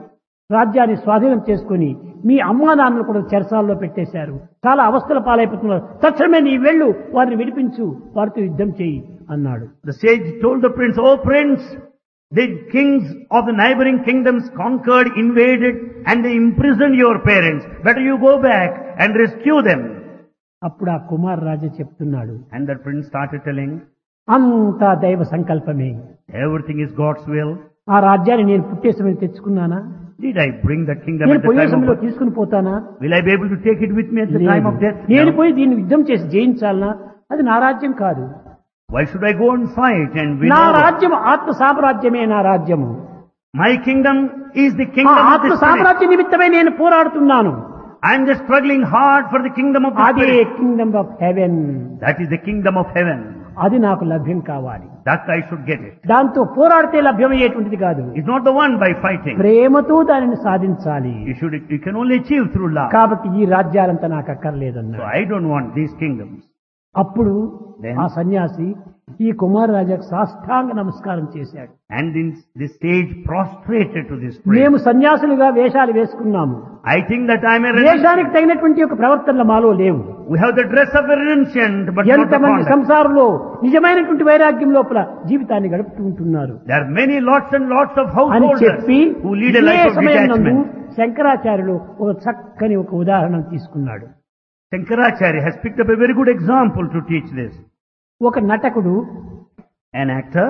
రాజ్యాన్ని స్వాధీనం చేసుకుని మీ అమ్మా నాన్నలు కూడా చెరసాల్లో పెట్టేశారు చాలా అవస్థల పాలైపోతున్నారు తక్షణమే నీ వెళ్ళు వారిని విడిపించు వారితో యుద్ధం చేయి అన్నాడు The sage told the prince, Oh prince, the kings of the neighboring kingdoms conquered, invaded, and they imprisoned your parents. Better you go back and rescue them. అప్పుడు ఆ కుమార్ రాజా చెప్తున్నాడు And the prince started telling, అంతా దైవ సంకల్పమే everything is God's will. ఆ రాజ్యాన్ని నేను పుట్టే సమయం తెచ్చుకున్నానా Did I bring the kingdom నేను at the పోయే time సమయంలో of తీసుకుని పోతానా Will I be able to take it with me at the time లేదు. of death? నేను No. పోయి దీన్ని యుద్ధం చేసి జయించాలనా అది నా రాజ్యం కాదు Why should I go and fight and win నా over? రాజ్యం ఆత్మ సామ్రాజ్యమే నా రాజ్యము My kingdom is the ఆ kingdom of ఆత్మ the spirit. సామ్రాజ్య నిమిత్తమే నేను పోరాడుతున్నాను I am just struggling hard for the kingdom of the అదే spirit. Kingdom of heaven That is the kingdom of heaven. అది నాకు లభ్యం కావాలి That I should get it. దాంతో పోరాడితే లభ్యమయ్యేటువంటిది కాదు It's not the one by fighting. ప్రేమతో దానిని సాధించాలి You should, you can only achieve through love. కాబట్టి ఈ రాజ్యాలంతా నాకు So అక్కర్లేదన్నాడు I don't want these kingdoms. అప్పుడు Then- ఆ సన్యాసి ఈ కుమార్ రాజాకు సాష్టాంగ నమస్కారం చేశాడు And in the stage prostrated to this prayer. మేము సన్యాసులుగా వేషాలు వేసుకున్నాము I think that I am a వేషానికి renunciant. తగినటువంటి ఒక ప్రవర్తనలు మాలో లేవు We have the dress of a renunciant, but not the ఎంతమంది conduct. సంసారంలో నిజమైనటువంటి వైరాగ్యం లోపల జీవితాన్ని గడుపుతూ ఉంటున్నారు There are many lots and lots of అని householders చెప్పి who lead a ఇదే life of సమయం నందు detachment. శంకరాచార్యులు ఒక చక్కని ఒక ఉదాహరణ తీసుకున్నాడు Shankaracharya has picked up a very good example to teach this. ఒక నటకుడు An actor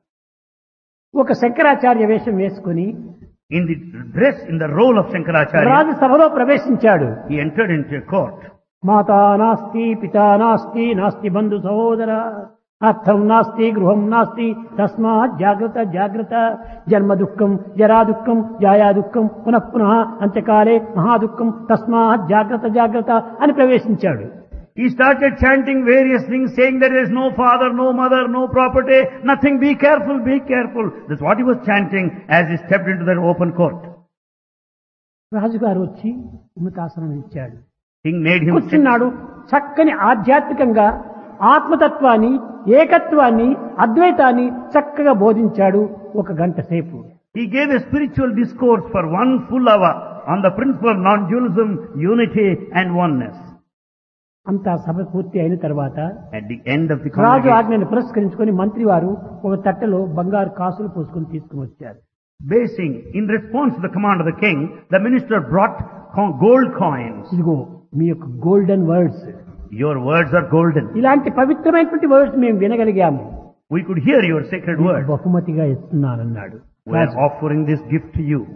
ఒక శంకరాచార్య వేషం వేసుకుని in the dress, in the role of Shankaracharya, రాజసభలో ప్రవేశించాడు he entered into a court. మాతా నాస్తి పితా నాస్తి నాస్తి బంధు సహోదర అర్థం నాస్తి గృహం నాస్తి తస్మాత్ జాగ్రత్త జాగ్రత్త జన్మ దుఃఖం జరా దుఃఖం జాయా దుఃఖం పునః పునః అంత్యకాలే మహాదుఃఖం తస్మాత్ జాగ్రత్త జాగ్రత్త అని ప్రవేశించాడు He started chanting various things, saying there is no father, no mother, no property, nothing. Be careful, be careful. That's what he was chanting as he stepped into that open court. రాజుగారు వచ్చి ఉన్నతాసనం ఇచ్చాడు King made him sit. కూర్చున్నాడు చక్కని ఆధ్యాత్మికంగా ఆత్మతత్వాన్ని ఏకత్వాన్ని అద్వైతాన్ని చక్కగా బోధించాడు ఒక గంట సేపు He gave a spiritual discourse for one full hour on the principle of non-dualism, unity and oneness. అంతా సభ పూర్తి అయిన తర్వాత At the end of the Raju congregation, ఆజ్ఞను పురస్కరించుకొని మంత్రి వారు ఒక తట్టలో బంగారు కాసులు పోసుకొని తీసుకుని వచ్చారు basing, in response to the command of the king, the minister brought co- gold coins. ఇదిగో మీ యొక్క golden words Your words are golden. ఇలాంటి పవిత్రమైనటువంటి వర్డ్స్ మేము వినగలిగాము We could hear your sacred మీకు word. బహుమతిగా ఇస్తున్నానన్నాడు We are రాజు, offering this gift to you.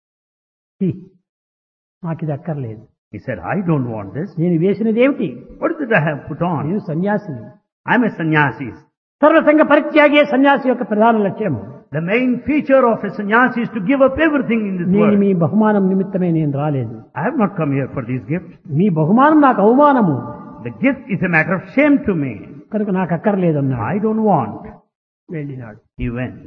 "హీ, నాకు ఇది అక్కర్లేదు He said, I don't want this. నేను వేసినది ఏమిటి What is it I have put on? నేను సన్యాసిని I'm a sannyasi. సర్వసంగ పరిత్యాగే సన్యాసి యొక్క ప్రధాన లక్ష్యము The main feature of a sannyasi is to give up everything in this నేను world. మీ బహుమానం నిమిత్తమే నేను రాలేదు I have not come here for these gifts. మీ బహుమానం నాకు అవమానము The gift is a matter of shame to me. కనుక నాకు అక్కర్లేదన్నాడు I don't want. వెళ్ళినాడు He went.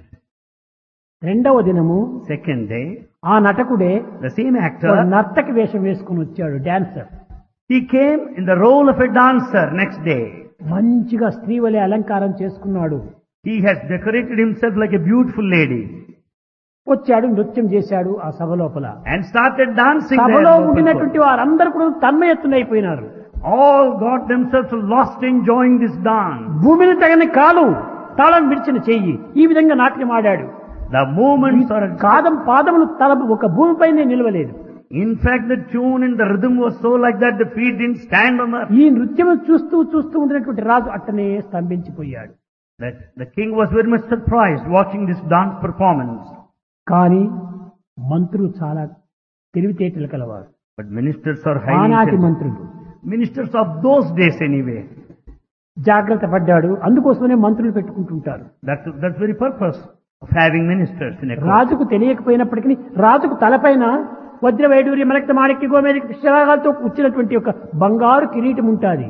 రెండవ దినము Second day, ఆ నటకుడే the same ఒక actor, నర్తకి వేషం వేసుకుని వచ్చాడు dancer he came in the role of a dancer next day. మంచిగా స్త్రీ వలె అలంకారం చేసుకున్నాడు He has decorated himself like a beautiful lady వచ్చాడు నృత్యం చేశాడు ఆ సభ లోపల and started dancing there. సభలో in open ఉండినటువంటి court. వారందరూ కూడా తన్మయత్తునైపోయినారు All got themselves lost enjoying this dance. భూమిని తగని కాలు తాళం విడిచిన చెయ్యి ఈ విధంగా నాట్యం ఆడాడు The movements are, కాదం పాదములు తల ఒక భూమిపైనే నిలవలేదు in fact, the tune and the rhythm was so like that the feet didn't stand on the, ఈ నృత్యం చూస్తూ చూస్తూ ఉండినటువంటి రాజు అట్టనే స్తంభించిపోయాడు that the king was very much surprised watching this dance performance. కానీ మంత్రులు చాలా తెలివితేటలు కలవారు But ministers are highly ఆనాటి intelligent. మంత్రులు Ministers of those days anyway. జాగ్రత్త పడ్డాడు అందుకోసమనే మంత్రులు పెట్టుకుంటుంటారు That's, that's the very purpose of having ministers in a court. రాజుకు తెలియకపోయినప్పటికీ రాజుకు తలపైన వజ్ర వైడూర్య మరక్త మాణిక్య గోమేదిక పుష్యరాగాలతో కూర్చున్నటువంటి ఒక బంగారు కిరీటం ఉంటుంది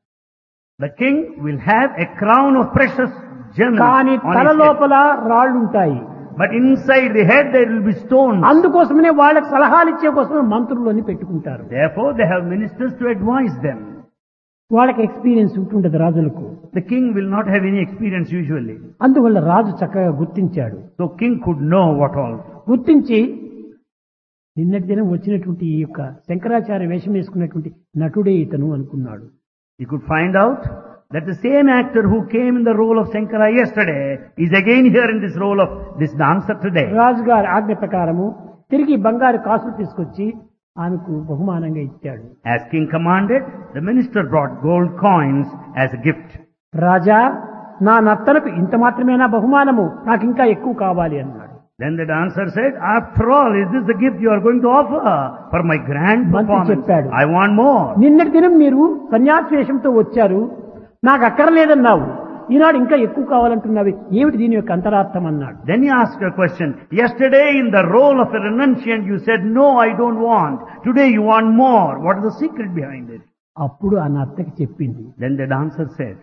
The king will have a crown of precious gems కానీ on తల his head. లోపల రాళ్ళు ఉంటాయి But inside the head there will be stones. అందుకోసమనే వాళ్ళకి సలహాలు ఇచ్చే కోసమే మంత్రులని పెట్టుకుంటారు Therefore they have ministers to advise them. వాళ్ళకి ఎక్స్పీరియన్స్ ఉంటుండదు రాజులకు The king will not have any experience usually. అందువల్ల రాజు చక్కగా గుర్తించాడు So king could know what all. గుర్తించి నిన్నటి దినం వచ్చినటువంటి ఈ యొక్క శంకరాచార్య వేషం వేసుకున్నటువంటి నటుడే ఇతను అనుకున్నాడు He could find out that the same actor who came in the role of Shankara yesterday is again here in this role of this dancer today. రాజుగారి ఆజ్ఞ ప్రకారము తిరిగి బంగారు కాసులు తీసుకొచ్చి ఆమెకు బహుమానంగా ఇచ్చాడు As king commanded, the minister brought gold coins as a gift. రాజా నా నర్తనకు ఇంత మాత్రమేనా బహుమానము నాకు ఇంకా ఎక్కువ కావాలి అన్నాడు Then the dancer said, after all, is this the gift you are going to offer for my grand మంత్రి performance? చెప్పాడు. I want more. నిన్నటి దినం మీరు సన్యాసి వేషంతో వచ్చారు నాకు అక్కర్లేదన్నావు ఈనాడు ఇంకా ఎక్కువ కావాలంటున్నావి ఏమిటి దీని యొక్క అంతరార్థం అన్నాడు Then he asked a question. Yesterday in the role of a renunciant you said, no, I don't want. Today you want more. What is the secret behind it? అప్పుడు ఆ నర్తకి చెప్పింది Then the dancer said,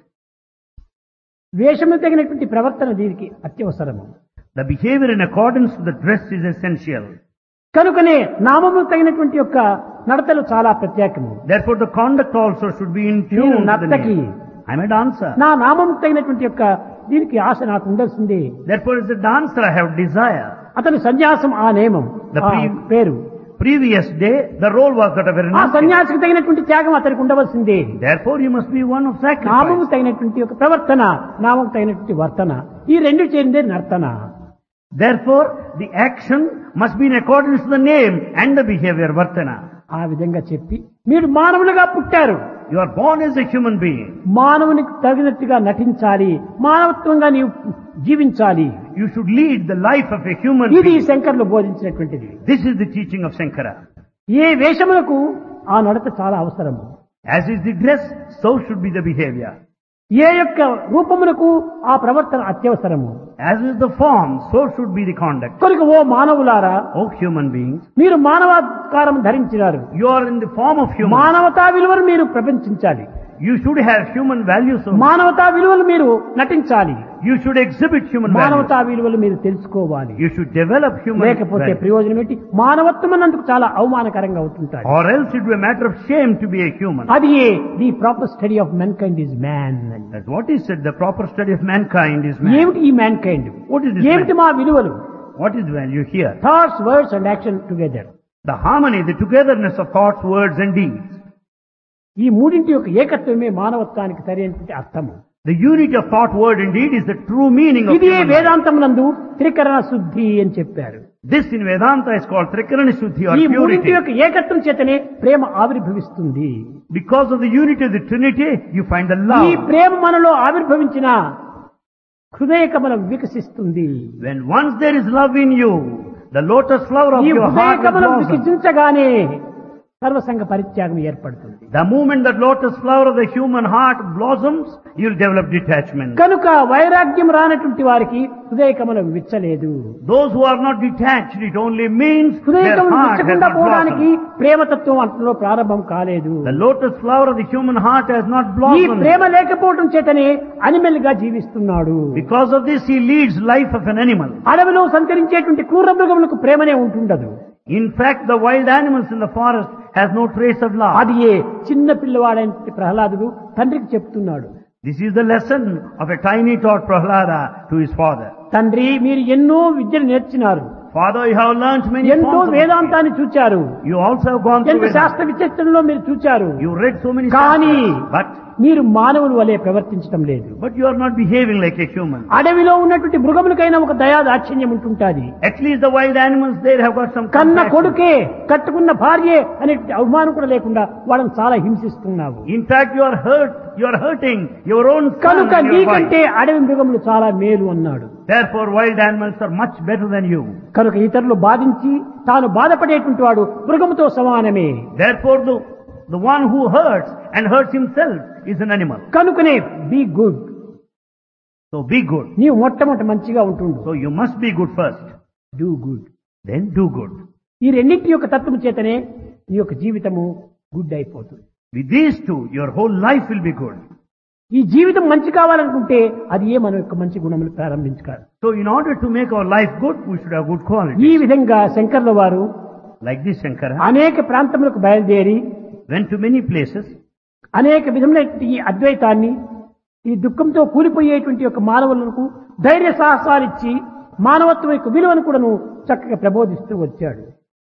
వేషము తగినటువంటి ప్రవర్తన దీనికి అత్యవసరము the behavior in accordance to the dress is essential. కనుకనే నామము తగినటువంటి యొక్క నడతలు చాలా ప్రత్యేకము Therefore the conduct also should be in నేను tune to the నర్తకి name. I'm a dancer. నా నామము తగినటువంటి యొక్క దీనికి ఆశ నాకు ఉండాల్సిందే Therefore as a dancer I have desire. అతని సన్యాసం ఆ నియమం The ఆ pre- పేరు Previous day the role was that of a ఆ renunciant. సన్యాసికి తగినటువంటి త్యాగం అతనికి ఉండవలసిందే Therefore you must be one of నామము sacrifice. తగినటువంటి ఒక ప్రవర్తన నామము తగినటువంటి వర్తన ఈ రెండు చేరిందే నర్తన Therefore the action must be in accordance to the name and the behavior vartana. ఆ విధంగా చెప్పి మీరు మానవులుగా పుట్టారు You are born as a human being. మానవునికి తగినట్టుగా నటించాలి మానవత్వంగా నీవు జీవించాలి You should lead the life of a human ఇది being. శంకర్లు బోధించినటువంటిది This is the teaching of Shankara. ఏ వేషములకు ఆ నడత చాలా అవసరము As is the dress, so should be the behavior. ఏ యొక్క రూపమునకు ఆ ప్రవర్తన అత్యవసరము As is the form, so should be the conduct. కనుక ఓ మానవులారా O human beings, మీరు మానవాకారం ధరించినారు you are in the form of human. మానవతా విలువలు మీరు ప్రపంచించాలి You should have human values. of- మానవతా విలువలు మీరు నటించాలి You should exhibit human values. మానవతా విలువలు మీరు తెలుసుకోవాలి You should develop human లేకపోతే values. ప్రయోజనం ఏంటి మానవత్వం అన్నందుకు చాలా అవమానకరంగా అవుతుంటారు Or else it will be a matter of shame to be a human. అది the proper study of mankind is man That's what is said. The proper study of mankind is man. ఏమిటి ఈ mankind What is this ఏమిటి man? మా విలువలు What is value here? Thoughts words and action together The harmony, the togetherness of thoughts, words and deeds. ఈ మూడింటి యొక్క ఏకత్వమే మానవత్వానికి సరైనటువంటి అర్థము The unity of thought, word and deed is the true meaning of ఇది human life. వేదాంతం నందు త్రికరణ శుద్ధి అని చెప్పారు This in Vedanta is called Trikarani Shuddhi or ఈ మూడింటి purity. యొక్క ఏకత్వం చేతనే ప్రేమ ఆవిర్భవిస్తుంది Because of the unity of the Trinity, you find the ఈ love. ప్రేమ మనలో ఆవిర్భవించిన హృదయ కమలం వికసిస్తుంది When once there is love in you, the lotus flower of ఈ your హృదయ heart will కమలం blossom. వికసించగానే సర్వసంగ పరిత్యాగం ఏర్పడుతుంది The moment that lotus flower of the human heart blossoms, you'll develop detachment. కనుక వైరాగ్యం రానటువంటి వారికి హృదయ కమలం విచ్చలేదు Those who are not detached, it only means హృదయ their కమలం heart has విచ్చకుండా not పోవడానికి blossomed. ప్రేమతత్వం అంతలో ప్రారంభం కాలేదు The lotus flower of the human heart has not ఈ blossomed. ప్రేమ లేకపోవడం చేతనే అనిమల్ గా జీవిస్తున్నాడు Because of this, he leads life of an animal. అడవిలో సంచరించేటువంటి క్రూర మృగములకు ప్రేమనే ఉంటుండదు In fact, the wild animals in the forest has no trace of love. అది ఏ చిన్న పిల్లవాడైన ప్రహ్లాదుడు తండ్రికి చెప్తున్నాడు This is the lesson of a tiny tot Prahlada to his father. తండ్రి మీరు ఎన్నో విద్యలు నేర్చినారు Father, you have learnt many ఎంతో forms of వేదాంతాన్ని చూచారు You also have gone through ఎంత Vedanta. శాస్త్ర విచక్షణలో మీరు చూచారు You read so many కానీ chapters, but మీరు మానవుల వలె ప్రవర్తించడం లేదు but you are not behaving like a human. అడవిలో ఉన్నటువంటి మృగములకైనా ఒక దయా దాక్షిణ్యం ఉంటుంటాది At least the wild animals there have got some కన్న compassion. కొడుకే కట్టుకున్న భార్యే అనే అవమానం కూడా లేకుండా వాళ్ళని చాలా హింసిస్తున్నావు In fact, you are hurt. You are hurting your own son కనుక and your wife. నీకంటే అడవి మృగములు చాలా మేలు అన్నాడు Therefore, wild animals are much better than you. కనుక ఇతరులు బాధించి తాను బాధపడేటువంటి వాడు మృగముతో సమానమే Therefore, the, the one who hurts and hurts himself is an animal. కనుకనే be good So be good. నీవు మొట్టమొదటి మంచిగా ఉంటుండు So you must be good first. Do good Then do good. ఈ రెండింటి యొక్క తత్వము చేతనే నీ యొక్క జీవితము గుడ్ అయిపోతుంది With these two, your whole life will be good. ఈ జీవితం మంచి కావాలనుకుంటే అది ఏ మన యొక్క మంచి గుణములు ప్రారంభించుకోవాలి So in order to make our life good, we should have good ఈ qualities. విధంగా శంకర్ల వారు Like this Shankara అనేక ప్రాంతములకు బయలుదేరి went to many places, అనేక విధములైనటువంటి ఈ అద్వైతాన్ని ఈ దుఃఖంతో కూలిపోయేటువంటి యొక్క మానవులకు ధైర్య సాహసాలిచ్చి మానవత్వం యొక్క విలువను కూడాను చక్కగా ప్రబోధిస్తూ వచ్చాడు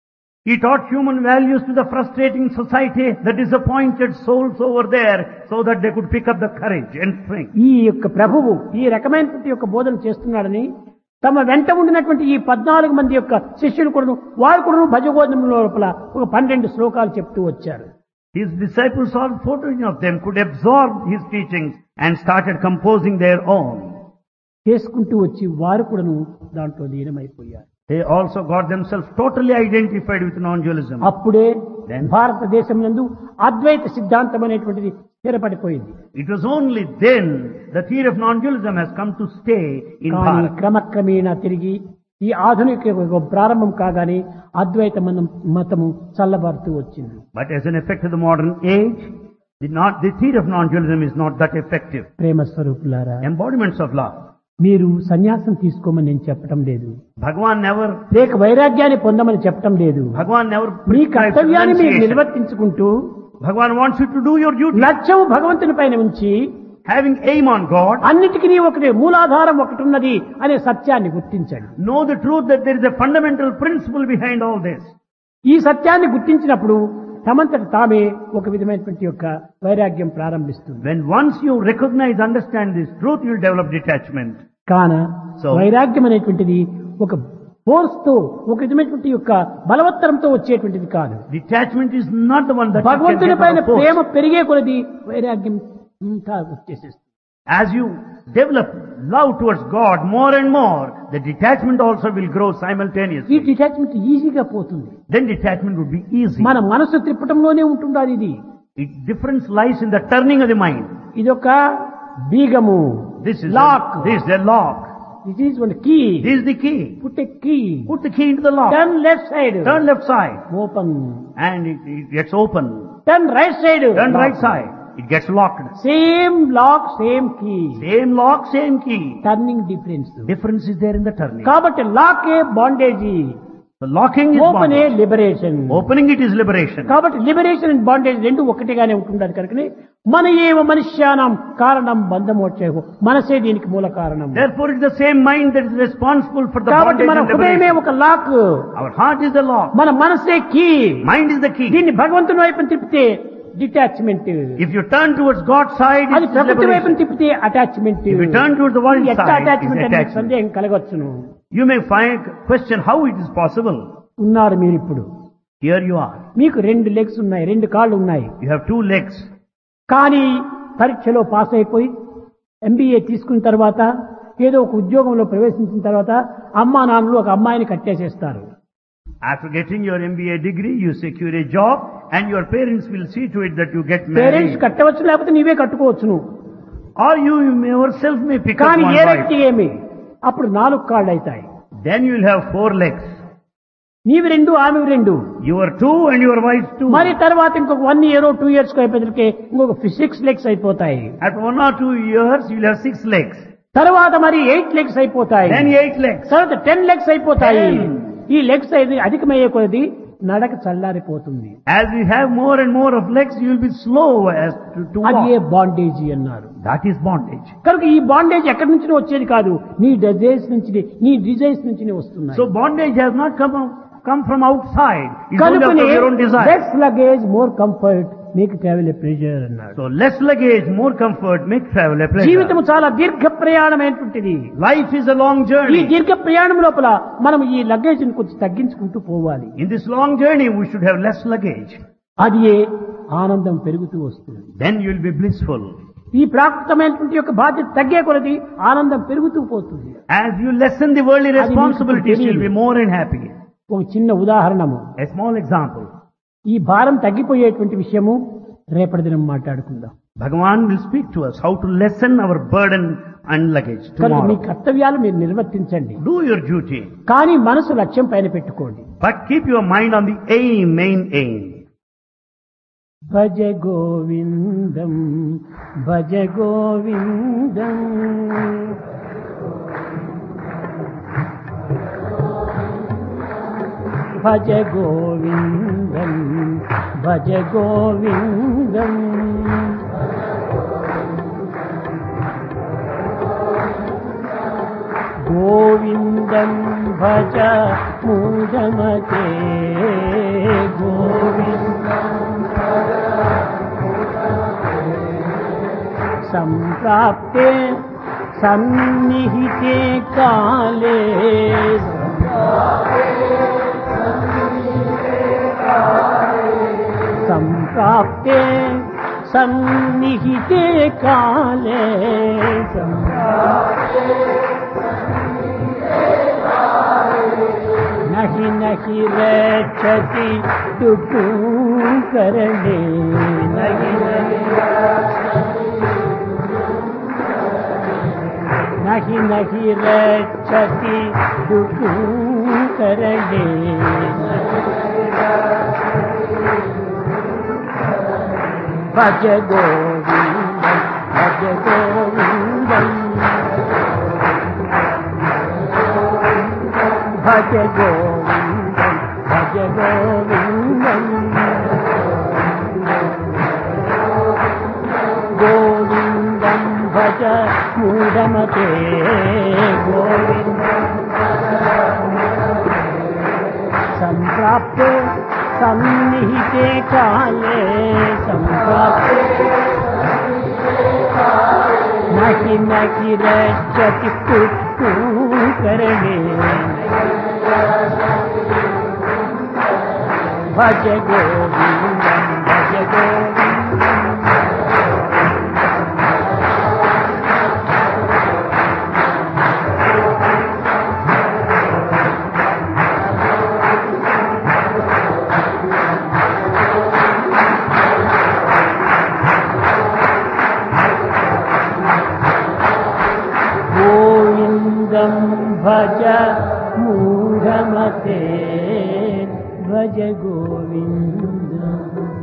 He taught human values to the frustrating society, the disappointed souls over there, so that they could pick up the courage and strength. ఈ యొక్క ప్రభువు ఈ రకమైనటువంటి యొక్క బోధన చేస్తున్నాడని తమ వెంట ఉండినటువంటి ఈ పద్నాలుగు మంది యొక్క శిష్యులు కూడా వారు కూడా భజబోధన లోపల ఒక పన్నెండు శ్లోకాలు చెప్తూ వచ్చారు His disciples, all fourteen of them, could absorb his teachings and started composing their own. చేసుకుంటూ వచ్చి వారు కూడాను దాంట్లో లీనమైపోయారు They also got themselves totally identified with non-dualism. అప్పుడే Then- భారతదేశం నందు అద్వైత సిద్ధాంతం అనేటువంటిది స్థిరపడిపోయింది It was only then the theory of non-dualism has come to stay in కానీ Bharat. క్రమక్రమేణా తిరిగి ఈ ఆధునిక యుగం ప్రారంభం కాగానే అద్వైత మనం మతము చల్లబడుతూ వచ్చింది But as an effect of the modern age, the, not, the theory of non-dualism is not that effective. ప్రేమ స్వరూపులారా Embodiments of love. మీరు సన్యాసం తీసుకోమని నేను చెప్పటం లేదు Bhagavan never, లేక వైరాగ్యాన్ని పొందమని చెప్పటం లేదు Bhagavan never మీ prescribes కర్తవ్యాన్ని మీరు renunciation. నిర్వర్తించుకుంటూ Bhagavan wants you to do your duty. లక్ష్యం భగవంతుని పైన ఉంచి Having aim on God, అన్నిటికీ ఒకటి మూలాధారం ఒకటి ఉన్నది అనే సత్యాన్ని గుర్తించండి know the truth that there is a fundamental principle behind all this. ఈ సత్యాన్ని గుర్తించినప్పుడు తమంతట తామే ఒక విధమైనటువంటి యొక్క వైరాగ్యం ప్రారంభిస్తుంది When once you recognize, understand this truth, you will develop detachment. కాన So- వైరాగ్యం అనేటువంటిది ఒక ఫోర్స్ తో ఒక విధమైనటువంటి యొక్క బలవత్తరంతో వచ్చేటువంటిది కాదు Detachment is not the one that you can భగవంతుని get పైన out of force. ప్రేమ పెరిగే కొలది వైరాగ్యం ఇంకా వచ్చేసేస్తుంది As you develop love towards God more and more, the detachment also will grow ఈ simultaneously. డిటాచ్మెంట్ ఈజీగా పోతుంది Then detachment would be easy. మన మనసు త్రిప్పటంలోనే ఉంటుండాలి ఇది It, difference lies in the turning of the mind. ఇది ఒక బీగము This is lock A, this is a lock. This is one key This is the key. Put a key Put the key into the lock. Turn left side Turn left side, open and it, it gets open. Turn right side Turn right side, it gets locked. Same lock same key Same lock, same key. Turning difference Difference is there in the turning. కాబట్టి lock A బాండేజీ The locking is open ఏ bondage. Liberation Opening it is liberation. కాబట్టి liberation and bondage రెండు ఒకటిగానే ఉంటుండాలి కనుకనే మన ఏవ మనుష్యానం కారణం బంధమోక్షేహు మనసే దీనికి మూల కారణం Therefore, it is the same mind that is responsible for the కాబట్టి bondage మన and హృదయమే liberation. ఒక lock Our heart is the lock. మన మనసే key Mind is the key. దీన్ని భగవంతుని వైపు తిప్పితే detachment If you turn towards God's side, అది it is ప్రకృతి వైపు liberation. తిప్పితే attachment If you turn towards the world ఎట్లా side, it is అటాచ్మెంట్ అనే attachment. సందేహం కలగొచ్చును You may find question how it is possible. ఉన్నారు మీరు ఇప్పుడు Here you are. మీకు రెండు లెగ్స్ ఉన్నాయి రెండు కాళ్ళు ఉన్నాయి You have two legs. కానీ పరీక్షలో పాస్ అయిపోయి ఎంబీఏ తీసుకున్న తర్వాత ఏదో ఒక ఉద్యోగంలో ప్రవేశించిన తర్వాత అమ్మా నాన్నలు ఒక అమ్మాయిని కట్టేసేస్తారు After getting your MBA degree, you secure a job and your parents will see to it that you get parents married. కట్టవచ్చు లేకపోతే నీవే కట్టుకోవచ్చును Or you yourself may pick up కానీ one ఏ wife. వ్యక్తి ఏమి అప్పుడు నాలుగు కాళ్ళు అవుతాయి Then you will have four legs. నీవి రెండు ఆమె రెండు Your two and your wife's two. మరి తర్వాత ఇంకొక వన్ ఇయర్ టూ ఇయర్స్ అయిపోయేసరికి ఇంకొక సిక్స్ లెగ్స్ అయిపోతాయి After one or two years, you will have six legs. తర్వాత మరి ఎయిట్ లెగ్స్ అయిపోతాయి Then eight legs. తర్వాత టెన్ లెగ్స్ అయిపోతాయి Ten. ఈ లెగ్స్ అయితే అధికమయ్యే కొలది నడక చల్లారిపోతుంది As you have more and more of legs, you will be slow as to, to అది ఏ walk. బాండేజీ అన్నారు That is bondage. కనుక ఈ బాండేజ్ ఎక్కడి నుంచి వచ్చేది కాదు నీ డిజైర్స్ నుంచి నీ డిజైర్స్ నుంచి వస్తున్నాయి So bondage has not come, come from outside. It's only out కనుకనే of your own desire. Less luggage more comfort మీకు ట్రావెల్ ఏ ప్రెజర్ అన్నాడు So less luggage, more comfort, make travel a pleasure. జీవితం చాలా దీర్ఘ ప్రయాణమైనటువంటిది Life is a long ఈ journey. దీర్ఘ ప్రయాణం లోపల మనం ఈ లగేజ్ ని కొంచెం తగ్గించుకుంటూ పోవాలి In this long journey, we should have less luggage. అది ఏ ఆనందం పెరుగుతూ వస్తుంది Then you will be blissful. ఈ ప్రాకృతమైనటువంటి యొక్క బాధ్యత తగ్గే కొలది ఆనందం పెరుగుతూ పోతుంది As you lessen the worldly అది మీకు responsibilities, you will be తెలియదు. more and happy. ఒక చిన్న ఉదాహరణము A small example. ఈ భారం తగ్గిపోయేటువంటి విషయము రేపటి దినం మాట్లాడుకుందాం Bhagavan will speak to us how to lessen our burden and luggage కనుక మీ tomorrow. కర్తవ్యాలు మీరు నిర్వర్తించండి Do your duty, కానీ మనసు లక్ష్యం పైన పెట్టుకోండి but keep your mind on the aim, main aim. భజ గోవిందం భజ గోవిందం భజ గోవిందం భజ గోవిందం గోవిందం భజ మూఢమతే సంప్రాప్తే సన్నిహితే కాలే సంప్రాప్తే సన్నిహితే కాలే నహి నహి రక్షతి టుకు కరణే నహి నహి నహి రక్షతి టుకు కరణే భజ గోవిందం భజ గోవిందం భజ గోవిందం భజ గోవిందం గోవిందం భజ మూఢమతే గోవిందం సంప్రాప్తే సన్నిహితే కాలే సంప్రాప్తే నహి నహి రక్షతి పుట్టు కరణే భజ గోవిందం భజ గోవిందం గోవిందం భజ మూఢమతే భజ గోవిందం